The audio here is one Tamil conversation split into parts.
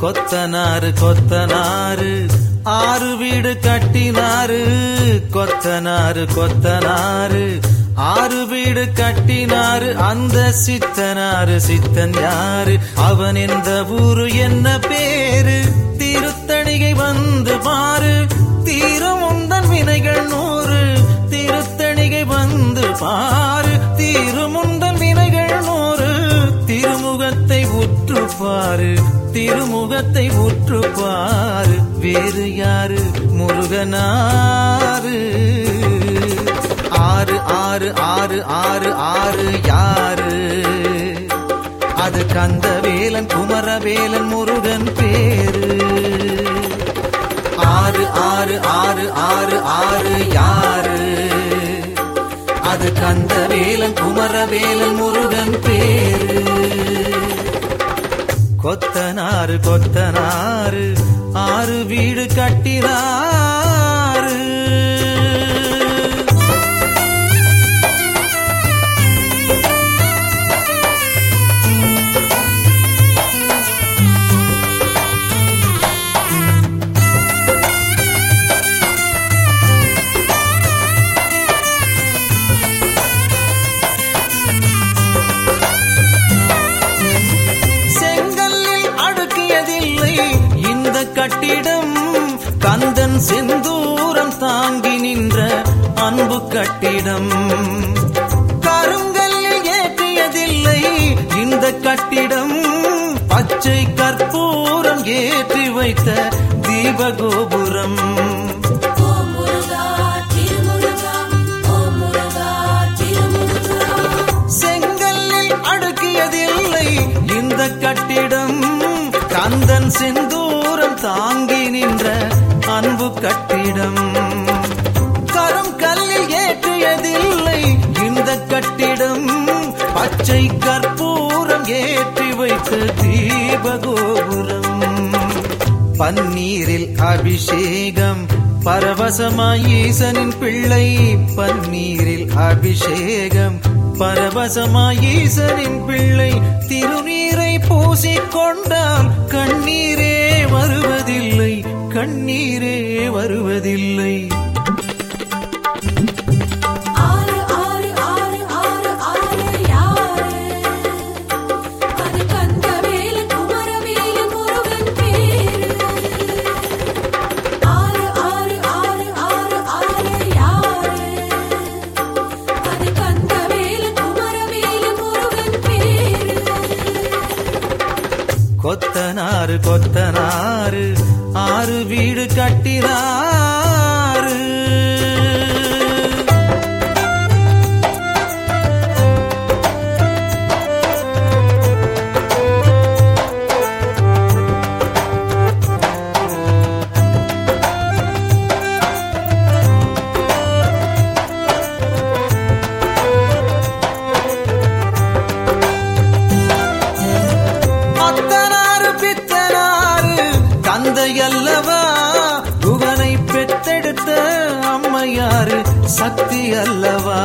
கொத்தனாரு கொத்தனாரு ஆறு வீடு கட்டினாரு கொத்தனாரு கொத்தனாரு ஆறு வீடு கட்டினாரு அந்த சித்தனாரு சித்தன் யாரு அவன் எந்த ஊரு என்ன பேரு திருத்தணிகை வந்து பாரு தீரும் உந்தன் வினைகள் நூறு திருத்தணிகை வந்து பாரு தீரும் உந்தன் வினைகள் நூறு திருமுகத்தை உற்று பாரு திருமுகத்தை உற்று பாரு வேறு யாரு முருகனாரு ஆறு ஆறு ஆறு ஆறு ஆறு யாரு அது கந்தவேலன் குமரவேலன் முருகன் பேரு ஆறு ஆறு ஆறு ஆறு ஆறு யாரு அது கந்தவேலன் குமரவேலன் முருகன் பேரு கொத்தனாரு கொத்தனாரு ஆறு வீடு கட்டினாரு செங்கல்லில் அடுக்கியதில்லை இந்த கட்டிடம் கந்தன் செந்தூரம் தாங்கி நின்ற அன்பு கட்டிடம் கருங்கல்லில் ஏற்றியதில்லை இந்த கட்டிடம் பச்சை கற்பூரம் ஏற்றி வைத்த தீபகோபுரம் ஓம் முருகா திருமுருகா ஓம் முருகா திருமுருகா செங்கல்லில் அடுக்கியதில்லை இந்த கட்டிடம் கந்தன் செந்தூரம் தாங்கி நின்ற அன்பு கட்டிடம் கரும் கல்லில் ஏற்றியதில்லை இந்த கட்டிடம் பச்சை கற்பூரம் ஏற்றி வைத்த தீபகோபுரம் பன்னீரில் அபிஷேகம் பரவசமாய் ஈசனின் பிள்ளை பன்னீரில் அபிஷேகம் பரவசமாய் ஈசனின் பிள்ளை திருநீரை பூசிக்கொண்டால் கண்ணீரே வருவதில்லை கண்ணீரே வருவதில்லை ஆறு ஆறு ஆறு ஆறு ஆறு யாரு அது கந்தவேலு குமரவேலு முருகன் பேரு ஆறு ஆறு ஆறு ஆறு ஆறு யாரு அது கந்தவேலு குமரவேலு முருகன் பேரு கொத்தனாரு கொத்தனாரு ஆறு வீடு கட்டினாரு அத்தனாரு பித்தனாரு தந்தை அல்லவா குகனை பெத்தெடுத்த அம்மையாரு சக்தி அல்லவா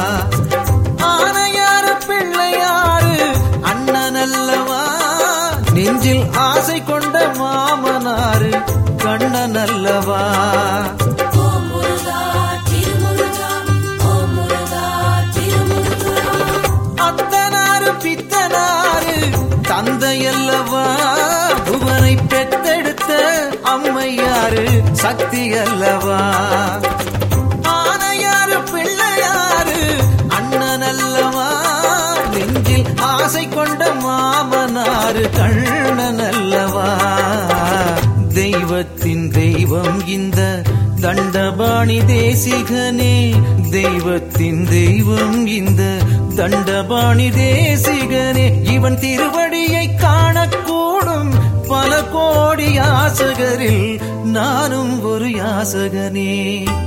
ஆனையாரு பிள்ளையாரு அண்ணன் அல்லவா நெஞ்சில் ஆசை கொண்ட மாமனாரு கண்ணன் அல்லவா ஓம் முருகா திருமுருகா ஓம் முருகா திருமுருகா அத்தனாரு பித்தனாரு தந்தையல்லவா புவனை பெத்தெடுத்த அம்மையாரு சக்தி அல்லவா ஆனையாரு பிள்ளையாரு அண்ணன் அல்லவா நெஞ்சில் ஆசை கொண்ட மாமனாரு கண்ணன் அல்லவா தெய்வத்தின் தெய்வம் இந்த தண்டபாணி தேசிகனே தெய்வத்தின் தெய்வம் இந்த தண்டபாணி தேசிகனே இவன் திருவடியை காணக்கூடும் பல கோடி யாசகரில் நானும் ஒரு யாசகனே